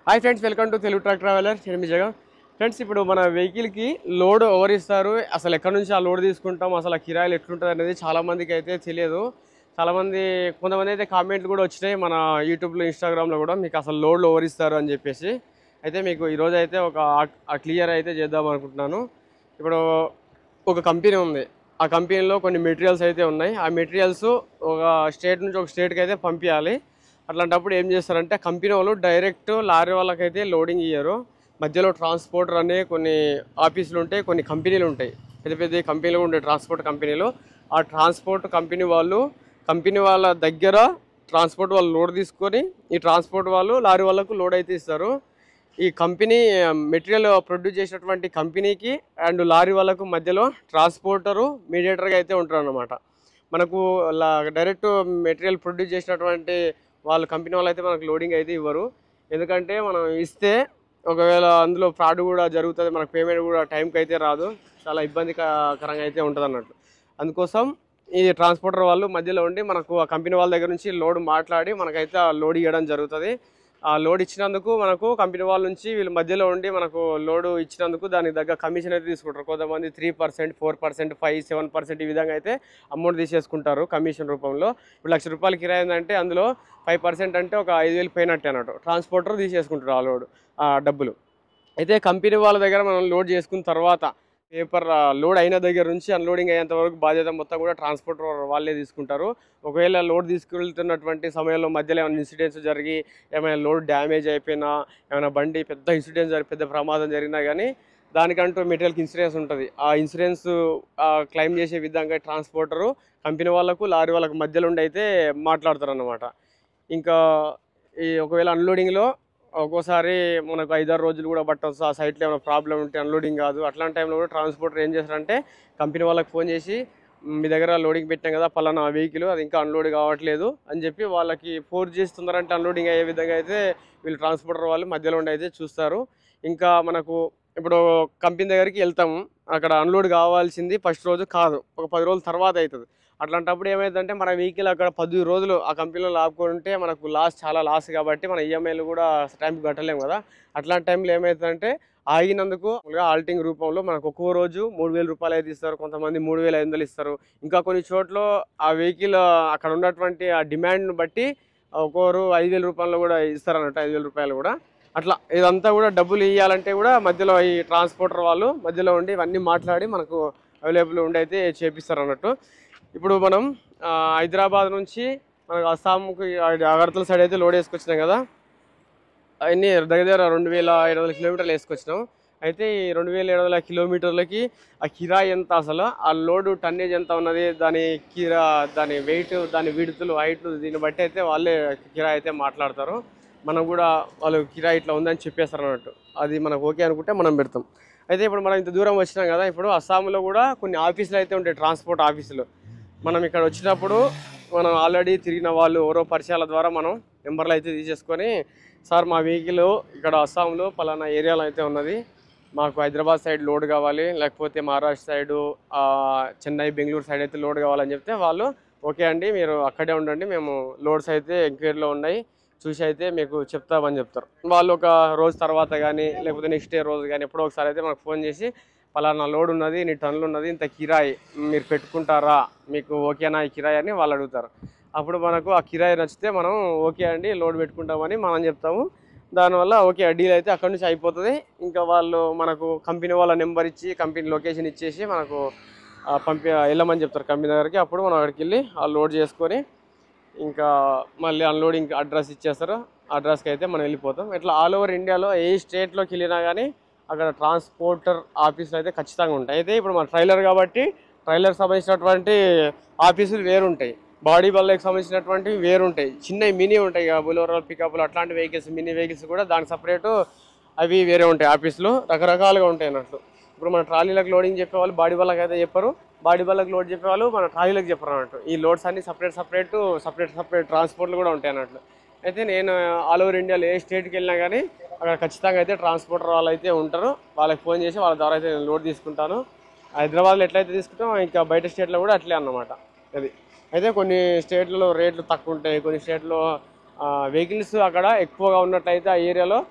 hi friends welcome to Telugu truck traveller నేను మీ Jagan friends ఇప్పుడు మన వెహికల్కి లోడ్ ఎవరు ఇస్తారు అసలు ఎక్కడి నుంచి ఆ లోడ్ తీసుకుంటాం అసలు ఆ కిరాయిలు ఎట్లుంటుంది అనేది చాలా మందికి అయితే తెలియదు చాలామంది కొంతమంది అయితే కామెంట్లు కూడా వచ్చినాయి మన యూట్యూబ్లో ఇన్స్టాగ్రామ్లో కూడా మీకు అసలు లోడ్లు ఎవరు ఇస్తారు అని చెప్పేసి అయితే మీకు ఈరోజు అయితే ఒక క్లియర్ అయితే చేద్దాం అనుకుంటున్నాను ఇప్పుడు ఒక కంపెనీ ఉంది ఆ కంపెనీలో కొన్ని మెటీరియల్స్ అయితే ఉన్నాయి ఆ మెటీరియల్స్ ఒక స్టేట్ నుంచి ఒక స్టేట్కి అయితే పంపించాలి అట్లాంటప్పుడు ఏం చేస్తారంటే కంపెనీ వాళ్ళు డైరెక్ట్ లారీ వాళ్ళకైతే లోడింగ్ ఇయ్యరు మధ్యలో ట్రాన్స్పోర్టర్ అనే కొన్ని ఆఫీసులు ఉంటాయి కొన్ని కంపెనీలు ఉంటాయి పెద్ద పెద్ద కంపెనీలు ఉంటాయి ట్రాన్స్పోర్ట్ కంపెనీలు ఆ ట్రాన్స్పోర్ట్ కంపెనీ వాళ్ళు కంపెనీ వాళ్ళ దగ్గర ట్రాన్స్పోర్ట్ వాళ్ళు లోడ్ తీసుకొని ఈ ట్రాన్స్పోర్ట్ వాళ్ళు లారీ వాళ్ళకు లోడ్ అయితే ఇస్తారు ఈ కంపెనీ మెటీరియల్ ప్రొడ్యూస్ చేసినటువంటి కంపెనీకి అండ్ లారీ వాళ్ళకు మధ్యలో ట్రాన్స్పోర్టరు మీడియేటర్గా అయితే ఉంటారు అనమాట మనకు డైరెక్ట్ మెటీరియల్ ప్రొడ్యూస్ చేసినటువంటి వాళ్ళ కంపెనీ వాళ్ళు అయితే మనకు లోడింగ్ అయితే ఇవ్వరు ఎందుకంటే మనం ఇస్తే ఒకవేళ అందులో ఫ్రాడ్ కూడా జరుగుతుంది మనకు పేమెంట్ కూడా టైంకి అయితే రాదు చాలా ఇబ్బందికరంగా అయితే ఉంటుంది అన్నట్టు అందుకోసం ఈ ట్రాన్స్పోర్టర్ వాళ్ళు మధ్యలో ఉండి మనకు ఆ కంపెనీ వాళ్ళ దగ్గర నుంచి లోడ్ మాట్లాడి మనకైతే ఆ లోడ్ ఇవ్వడం జరుగుతుంది ఆ లోడ్ ఇచ్చినందుకు మనకు కంపెనీ వాళ్ళ నుంచి వీళ్ళు మధ్యలో ఉండి మనకు లోడ్ ఇచ్చినందుకు దానికి తగ్గ కమిషన్ అయితే తీసుకుంటారు కొంతమంది three percent four percent five seven percent ఈ విధంగా అయితే అమౌంట్ తీసేసుకుంటారు కమిషన్ రూపంలో ఇప్పుడు లక్ష రూపాయలు కిరాయి ఉందంటే అందులో ఫైవ్ పర్సెంట్ అంటే ఒక ఐదు వేలు పోయినట్టే అన్నట్టు ట్రాన్స్పోర్టర్ తీసేసుకుంటారు ఆ లోడ్ ఆ డబ్బులు అయితే కంపెనీ వాళ్ళ దగ్గర మనం లోడ్ చేసుకున్న తర్వాత పేపర్ లోడ్ అయిన దగ్గర నుంచి అన్లోడింగ్ అయ్యేంత వరకు బాధ్యత మొత్తం కూడా ట్రాన్స్పోర్ట్ వాళ్ళే తీసుకుంటారు ఒకవేళ లోడ్ తీసుకెళ్తున్నటువంటి సమయంలో మధ్యలో ఏమైనా ఇన్సిడెంట్స్ జరిగి ఏమైనా లోడ్ డ్యామేజ్ అయిపోయినా ఏమైనా బండి పెద్ద ఇన్సిడెంట్ జరిగి పెద్ద ప్రమాదం జరిగినా కానీ దానికంటూ మెటీరియల్కి ఇన్సూరెన్స్ ఉంటుంది ఆ ఇన్సూరెన్స్ క్లెయిమ్ చేసే విధంగా ట్రాన్స్పోర్టరు కంపెనీ వాళ్ళకు లారీ వాళ్ళకు మధ్యలో ఉండి అయితే మాట్లాడతారు అన్నమాట ఇంకా ఈ ఒకవేళ అన్లోడింగ్లో ఒక్కోసారి మనకు ఐదారు రోజులు కూడా పట్టవచ్చు ఆ సైట్లో ఏమైనా ప్రాబ్లం ఉంటే అన్లోడింగ్ కాదు అట్లాంటి టైంలో కూడా ట్రాన్స్పోర్టర్ ఏం చేస్తారంటే కంపెనీ వాళ్ళకి ఫోన్ చేసి మీ దగ్గర లోడింగ్ పెట్టాం కదా పలానా వెహికల్ అది ఇంకా అన్లోడ్ కావట్లేదు అని చెప్పి వాళ్ళకి ఫోర్స్ చేస్తున్నారంటే అన్లోడింగ్ అయ్యే విధంగా అయితే వీళ్ళు ట్రాన్స్పోర్టర్ వాళ్ళు మధ్యలో ఉండి అయితే చూస్తారు ఇంకా మనకు ఇప్పుడు కంపెనీ దగ్గరికి వెళ్తాము అక్కడ అన్లోడ్ కావాల్సింది ఫస్ట్ రోజు కాదు ఒక పది రోజుల తర్వాత అవుతుంది అట్లాంటప్పుడు ఏమైందంటే మన వెహికల్ అక్కడ పది రోజులు ఆ కంపెనీలో లాక్కొని ఉంటే మనకు లాస్ చాలా లాస్ కాబట్టి మన ఈఎంఐలు కూడా టైంకి కట్టలేము కదా అట్లాంటి టైంలో ఏమవుతుందంటే ఆగినందుకు ఆల్టింగ్ రూపంలో మనకు ఒక్కో రోజు మూడు వేల రూపాయలు అయితే ఇస్తారు కొంతమంది మూడు వేల ఐదు వందలు ఇస్తారు ఇంకా కొన్ని చోట్ల ఆ వెహికల్ అక్కడ ఉన్నటువంటి ఆ డిమాండ్ను బట్టి ఒక్కోరు ఐదు వేల రూపాయలు కూడా ఇస్తారు అన్నట్టు ఐదు వేల రూపాయలు కూడా అట్లా ఇదంతా కూడా డబ్బులు ఇవ్వాలంటే కూడా మధ్యలో ఈ ట్రాన్స్పోర్టర్ వాళ్ళు మధ్యలో ఉండి ఇవన్నీ మాట్లాడి మనకు అవైలబుల్ ఉండి అయితే చేపిస్తారు అన్నట్టు ఇప్పుడు మనం ఆ, హైదరాబాద్ నుంచి మనకు అస్సాంకి అగర్తల సైడ్ అయితే లోడ్ వేసుకొచ్చినాం కదా అవన్నీ దగ్గర దగ్గర రెండు వేల ఏడు వందల కిలోమీటర్లు వేసుకొచ్చినాం అయితే ఈ రెండు వేల ఏడు వందల కిలోమీటర్లకి ఆ కిరాయి ఎంత అసలు ఆ లోడు టన్నేజ్ ఎంత ఉన్నది దాని కిరా దాని వెయిట్ దాని విడుతులు హైట్ దీన్ని బట్టి అయితే వాళ్ళే కిరాయి అయితే మాట్లాడతారు మనం కూడా వాళ్ళు కిరాయి ఇట్లా ఉందని చెప్పేస్తారు అన్నట్టు అది మనకు ఓకే అనుకుంటే మనం పెడతాం అయితే ఇప్పుడు మనం ఇంత దూరం వచ్చినాం కదా ఇప్పుడు అస్సాంలో కూడా కొన్ని ఆఫీసులు అయితే ఉంటాయి ట్రాన్స్పోర్ట్ ఆఫీసులు మనం ఇక్కడ వచ్చినప్పుడు మనం ఆల్రెడీ తిరిగిన వాళ్ళు ఎవరో పరిచయాల ద్వారా మనం నెంబర్లు అయితే తీసేసుకొని సార్ మా వెహికల్ ఇక్కడ అస్సాంలో పలానా ఏరియాలో అయితే ఉన్నది మాకు హైదరాబాద్ సైడ్ లోడ్ కావాలి లేకపోతే మహారాష్ట్ర సైడు ఆ, చెన్నై బెంగళూరు సైడ్ అయితే లోడ్ కావాలని చెప్తే వాళ్ళు ఓకే అండి మీరు అక్కడే ఉండండి మేము లోడ్స్ అయితే ఎంక్వైరీలో ఉన్నాయి చూసి అయితే మీకు చెప్తామని చెప్తారు వాళ్ళు ఒక రోజు తర్వాత కానీ లేకపోతే నెక్స్ట్ డే రోజు కానీ ఎప్పుడో ఒకసారి అయితే మనకు ఫోన్ చేసి పలానా లోడ్ ఉన్నది నీ టన్నులు ఉన్నది ఇంత కిరాయి మీరు పెట్టుకుంటారా మీకు ఓకేనా ఈ కిరాయి అని వాళ్ళు అడుగుతారు అప్పుడు మనకు ఆ కిరాయి నచ్చితే మనం ఓకే అండి లోడ్ పెట్టుకుంటామని మనం చెప్తాము దానివల్ల ఓకే డీల్ అయితే అక్కడ నుంచి అయిపోతుంది ఇంకా వాళ్ళు మనకు కంపెనీ వాళ్ళ నెంబర్ ఇచ్చి కంపెనీ లొకేషన్ ఇచ్చేసి మనకు ఆ, పంపి వెళ్ళమని చెప్తారు కంపెనీ దగ్గరికి అప్పుడు మనం అక్కడికి వెళ్ళి ఆ లోడ్ చేసుకొని ఇంకా మళ్ళీ అన్లోడింగ్ అడ్రస్ ఇచ్చేస్తారు అడ్రస్కి అయితే మనం వెళ్ళిపోతాం ఇట్లా ఆల్ ఓవర్ ఇండియాలో ఏ స్టేట్లోకి వెళ్ళినా కానీ అక్కడ ట్రాన్స్పోర్టర్ ఆఫీసులు అయితే ఖచ్చితంగా ఉంటాయి అయితే ఇప్పుడు మన ట్రైలర్ కాబట్టి ట్రైలర్ సంబంధించినటువంటి ఆఫీసులు వేరుంటాయి బాడీ బల్లకి సంబంధించినటువంటి వేరుంటాయి చిన్న మినీ ఉంటాయి ఇక బులోరో పికప్లు అట్లాంటి వెహికల్స్ మినీ వెహికల్స్ కూడా దానికి సపరేటు అవి వేరే ఉంటాయి ఆఫీసులు రకరకాలుగా ఉంటాయి అన్నట్టు ఇప్పుడు మన ట్రాలీలకు లోడింగ్ చెప్పేవాళ్ళు బాడీ బల్లకి అయితే చెప్పరు బాడీ బల్లకి లోడ్ చెప్పేవాళ్ళు మన ట్రాలీలకు చెప్పరు అన్నట్టు ఈ లోడ్స్ అన్ని సపరేట్ సపరేట్ సపరేట్ సపరేట్ ట్రాన్స్పోర్ట్లు కూడా ఉంటాయి అన్నట్లు అయితే నేను ఆల్ ఓవర్ ఇండియాలో ఏ స్టేట్కి వెళ్ళినా కానీ అక్కడ ఖచ్చితంగా అయితే ట్రాన్స్పోర్టర్ వాళ్ళు అయితే ఉంటారు వాళ్ళకి ఫోన్ చేసి వాళ్ళ ద్వారా అయితే నేను లోడ్ తీసుకుంటాను హైదరాబాద్లో ఎట్లయితే తీసుకుంటాం ఇంకా బయట స్టేట్లో కూడా అట్లే అన్నమాట అది అయితే కొన్ని స్టేట్లలో రేట్లు తక్కువ ఉంటాయి కొన్ని స్టేట్లో వెహికల్స్ అక్కడ ఎక్కువగా ఉన్నట్లయితే ఆ ఏరియాలో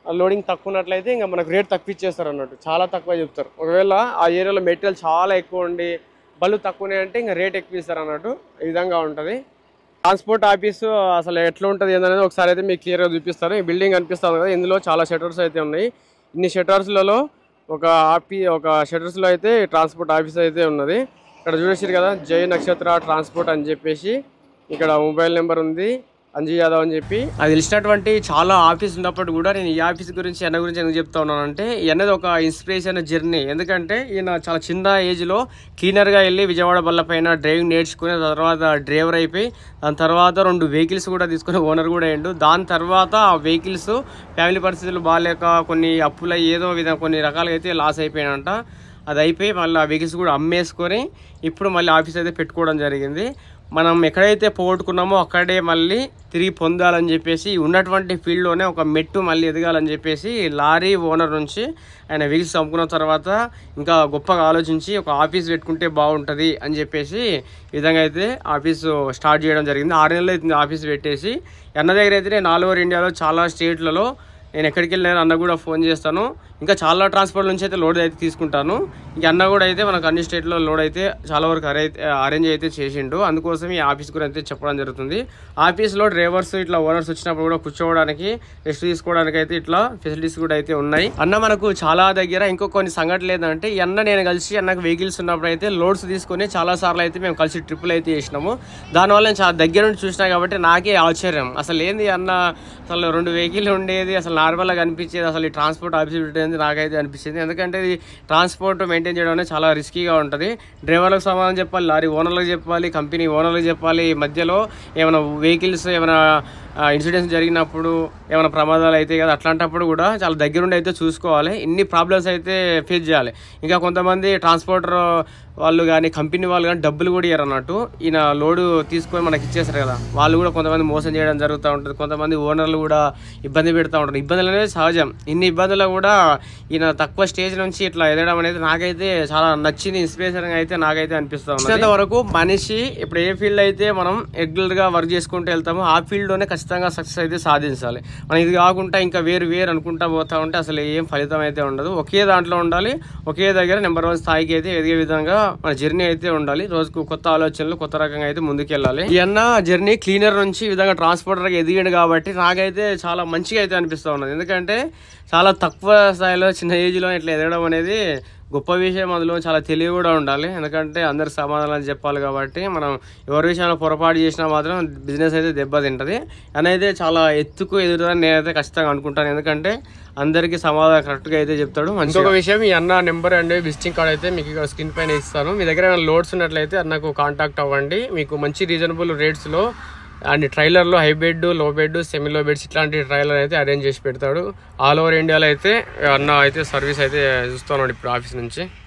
లోడింగ్ తక్కువ ఉన్నట్లయితే ఇంకా మనకు రేట్ తక్కువ ఇచ్చేస్తారు అన్నట్టు చాలా తక్కువ చెప్తారు ఒకవేళ ఆ ఏరియాలో మెటీరియల్ చాలా ఎక్కువ ఉండి బళ్ళు తక్కువనే అంటే ఇంకా రేట్ ఎక్కువ ఇస్తారు అన్నట్టు ఈ విధంగా ఉంటుంది ట్రాన్స్పోర్ట్ ఆఫీసు అసలు ఎట్లా ఉంటుంది ఏందనేది ఒకసారి అయితే మీకు క్లియర్గా చూపిస్తాను ఈ బిల్డింగ్ కనిపిస్తుంది కదా ఇందులో చాలా షటర్స్ అయితే ఉన్నాయి ఇన్ని షటర్స్లలో ఒక ఆఫీ ఒక షటర్స్లో అయితే ట్రాన్స్పోర్ట్ ఆఫీస్ అయితే ఉన్నది ఇక్కడ చూసేసారు కదా జై నక్షత్ర ట్రాన్స్పోర్ట్ అని చెప్పేసి ఇక్కడ మొబైల్ నెంబర్ ఉంది అంజీ యాదవ్ అని చెప్పి అది తెలిసినటువంటి చాలా ఆఫీస్ ఉన్నప్పుడు కూడా నేను ఈ ఆఫీస్ గురించి ఎన్న గురించి ఎందుకు చెప్తా ఉన్నానంటే ఈ అన్నది ఒక ఇన్స్పిరేషన్ జర్నీ ఎందుకంటే ఈయన చాలా చిన్న ఏజ్లో క్లీనర్గా వెళ్ళి విజయవాడ బల్ల పైన డ్రైవింగ్ నేర్చుకుని తర్వాత డ్రైవర్ అయిపోయి దాని తర్వాత రెండు వెహికల్స్ కూడా తీసుకుని ఓనర్ కూడా అయ్యిండు దాని తర్వాత ఆ వెహికల్స్ ఫ్యామిలీ పరిస్థితులు బాగాలేక కొన్ని అప్పుల ఏదో విధంగా కొన్ని రకాలుగా అయితే లాస్ అయిపోయినంట అది అయిపోయి మళ్ళీ ఆ వెహికల్స్ కూడా అమ్మేసుకొని ఇప్పుడు మళ్ళీ ఆఫీస్ అయితే పెట్టుకోవడం జరిగింది మనం ఎక్కడైతే పోగొట్టుకున్నామో అక్కడే మళ్ళీ తిరిగి పొందాలని చెప్పేసి ఉన్నటువంటి ఫీల్డ్లోనే ఒక మెట్టు మళ్ళీ ఎదగాలని చెప్పేసి లారీ ఓనర్ నుంచి ఆయన వెహికల్స్ అమ్ముకున్న తర్వాత ఇంకా గొప్పగా ఆలోచించి ఒక ఆఫీస్ పెట్టుకుంటే బాగుంటుంది అని చెప్పేసి ఈ విధంగా అయితే ఆఫీసు స్టార్ట్ చేయడం జరిగింది ఆరు నెలలు అయితే ఆఫీస్ పెట్టేసి అన్న దగ్గర అయితే నేను ఆల్ ఓవర్ ఇండియాలో చాలా స్టేట్లలో నేను ఎక్కడికి వెళ్ళినా అన్న కూడా ఫోన్ చేస్తాను ఇంకా చాలా ట్రాన్స్పోర్ట్ నుంచి అయితే లోడ్ అయితే తీసుకుంటాను ఇంక అన్న కూడా అయితే మనకు అన్ని స్టేట్లో లోడ్ అయితే చాలా వరకు అరే అరేంజ్ అయితే చేసిండు అందుకోసం ఈ ఆఫీస్ గురించి అయితే చెప్పడం జరుగుతుంది ఆఫీస్లో డ్రైవర్స్ ఇట్లా ఓనర్స్ వచ్చినప్పుడు కూడా కూర్చోవడానికి రెస్ట్ తీసుకోవడానికి అయితే ఇట్లా ఫెసిలిటీస్ కూడా అయితే ఉన్నాయి అన్న మనకు చాలా దగ్గర ఇంకో కొన్ని సంఘటనలు ఏంటంటే ఈ అన్న నేను కలిసి అన్నకు వెహికల్స్ ఉన్నప్పుడు అయితే లోడ్స్ తీసుకొని చాలా సార్లు అయితే మేము కలిసి ట్రిప్పులు అయితే చేసినాము దానివల్ల నేను చాలా దగ్గర నుంచి చూసినా కాబట్టి నాకే ఆశ్చర్యం అసలు ఏంది అన్న అసలు రెండు వెహికల్ ఉండేది అసలు నార్మల్గా కనిపించేది అసలు ఈ ట్రాన్స్పోర్ట్ ఆఫీస్ పెట్టేది నాకైతే అనిపించింది ఎందుకంటే ఇది ట్రాన్స్పోర్ట్ మెయింటైన్ చేయడం అనేది చాలా రిస్కీగా ఉంటుంది డ్రైవర్లకు సమాధానం చెప్పాలి లారీ ఓనర్లకు చెప్పాలి కంపెనీ ఓనర్లకు చెప్పాలి ఈ మధ్యలో ఏమైనా వెహికల్స్ ఏమైనా ఇన్సిడెంట్స్ జరిగినప్పుడు ఏమైనా ప్రమాదాలు అయితే కదా అట్లాంటప్పుడు కూడా చాలా దగ్గరుండి అయితే చూసుకోవాలి ఇన్ని ప్రాబ్లమ్స్ అయితే ఫేస్ చేయాలి ఇంకా కొంతమంది ట్రాన్స్పోర్టర్ వాళ్ళు కానీ కంపెనీ వాళ్ళు కానీ డబ్బులు కూడా ఇయ్యరు అన్నట్టు ఈయన లోడు తీసుకొని మనకి ఇచ్చేస్తారు కదా వాళ్ళు కూడా కొంతమంది మోసం చేయడం జరుగుతూ ఉంటుంది కొంతమంది ఓనర్లు కూడా ఇబ్బంది పెడతా ఉంటారు ఇబ్బందులు అనేది సహజం ఇన్ని ఇబ్బందులు కూడా ఈయన తక్కువ స్టేజ్ నుంచి ఇట్లా ఎదగడం అనేది నాకైతే చాలా నచ్చింది ఇన్స్పిరేషన్ అయితే నాకైతే అనిపిస్తా ఉంది వరకు మనిషి ఇప్పుడు ఏ ఫీల్డ్ అయితే మనం రెగ్యులర్ గా వర్క్ చేసుకుంటూ వెళ్తామో ఆ ఫీల్డ్ లోనే ఖచ్చితంగా సక్సెస్ అయితే సాధించాలి మనం ఇది కాకుండా ఇంకా వేరు వేరు అనుకుంటా పోతా ఉంటే అసలు ఏం ఫలితం అయితే ఉండదు ఒకే దాంట్లో ఉండాలి ఒకే దగ్గర నెంబర్ వన్ స్థాయికి అయితే ఎదిగే విధంగా మన జర్నీ అయితే ఉండాలి రోజుకు కొత్త ఆలోచనలు కొత్త రకంగా అయితే ముందుకెళ్ళాలి ఈ అన్న జర్నీ క్లీనర్ నుంచి ఈ విధంగా ట్రాన్స్పోర్టర్గా ఎదిగాడు కాబట్టి నాకైతే చాలా మంచిగా అయితే అనిపిస్తూ ఉన్నది ఎందుకంటే చాలా తక్కువ స్థాయిలో చిన్న ఏజ్లో ఇట్లా ఎదగడం అనేది గొప్ప విషయం అందులో చాలా తెలివి కూడా ఉండాలి ఎందుకంటే అందరు సమాధానాలు చెప్పాలి కాబట్టి మనం ఎవరి విషయంలో పొరపాటు చేసినా మాత్రం బిజినెస్ అయితే దెబ్బతింటది అనేది చాలా ఎత్తుకు ఎదురుదని నేనైతే ఖచ్చితంగా అనుకుంటాను ఎందుకంటే అందరికీ సమాధానం కరెక్ట్గా అయితే చెప్తాడు ఇంకొక విషయం ఈ అన్న నెంబర్ అండ్ విజిటింగ్ కార్డ్ అయితే మీకు ఇక్కడ స్క్రీన్ పైన ఇస్తాను మీ దగ్గర ఏమైనా లోడ్స్ ఉన్నట్లయితే అన్నకు కాంటాక్ట్ అవ్వండి మీకు మంచి రీజనబుల్ రేట్స్లో అండ్ ట్రైలర్లో high bed low bed semi low beds ఇట్లాంటి ట్రైలర్ అయితే అరేంజ్ చేసి పెడతాడు ఆల్ ఓవర్ ఇండియాలో అయితే అన్న అయితే సర్వీస్ అయితే చూస్తున్నాడు ఇప్పుడు ఆఫీస్ నుంచి